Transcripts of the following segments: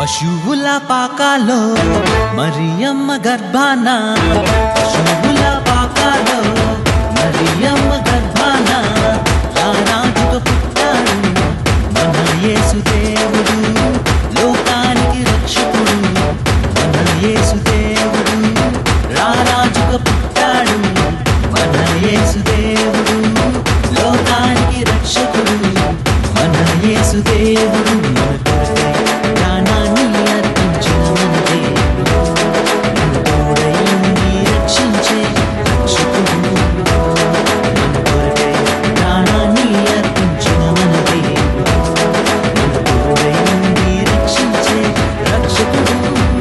పశువుల పాకాలో మరియమ్మ గర్భాన పశువుల పాకాలో మరియమ్మ గర్భాన రారాజుగా పుట్టాడు మన యేసుదేవుడు లోకానికి రక్షకుడు మన యేసుదేవుడు రారాజుగా పుట్టాడు మన యేసుదేవుడు లోకానికి రక్షకుడు మన యేసుదేవుడు మన కొరకై ప్రాణాన్ని అర్పించిన మన దేవుడు మన తోడై ఉండి రక్షించే రక్షకుడు మన కొరకై ప్రాణాన్ని అర్పించిన మన దేవుడు మన తోడై ఉండి రక్షించే రక్షకుడు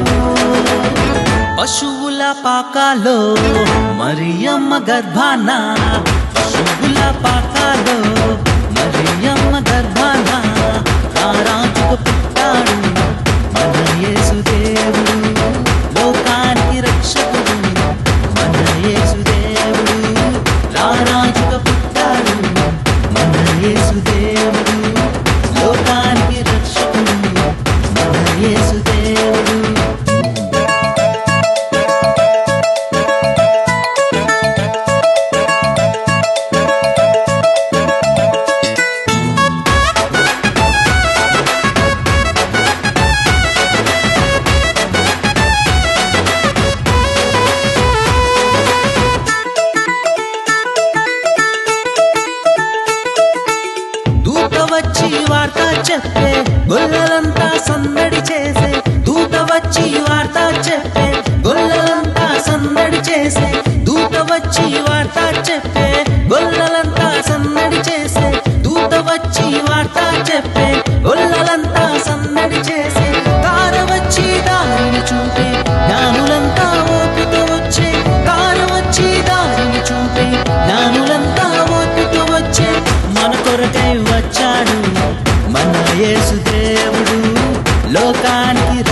పశువుల పాకాలో మరియమ్మ గర్భాన పశువుల పాకాలో మరియమ్మ గర్భాన రారాజుకు పుట్టాడు మన యేసుదేవుడు లోకానికి రక్షకుడు మన యేసుదేవుడు రారాజుకు పుట్టాడు మన యేసుదేవుడు లోకానికి రక్షకుడు మన యేసుదేవుడు దూత వచ్చి వార్త చెప్పే గొల్లలంతా సన్నడి చేసే దూత వచ్చి వార్త చెప్పే గొల్లలంతా సన్నడి చేసే దూత వచ్చి వార్త చెప్పే గొల్లలంతా సన్నడి చేసే దూత వచ్చి వార్త చెప్పే గొల్లలంతా సన్నడి చేసే తార వచ్చి దారిని చూపే జ్ఞానులంతా ఓపిక వచ్చే తార వచ్చి దారిని చూపే జ్ఞానులంతా ఓపిక వచ్చే మన కొరకై వచ్చాడు మన యేసుదేవుడు లోకానికి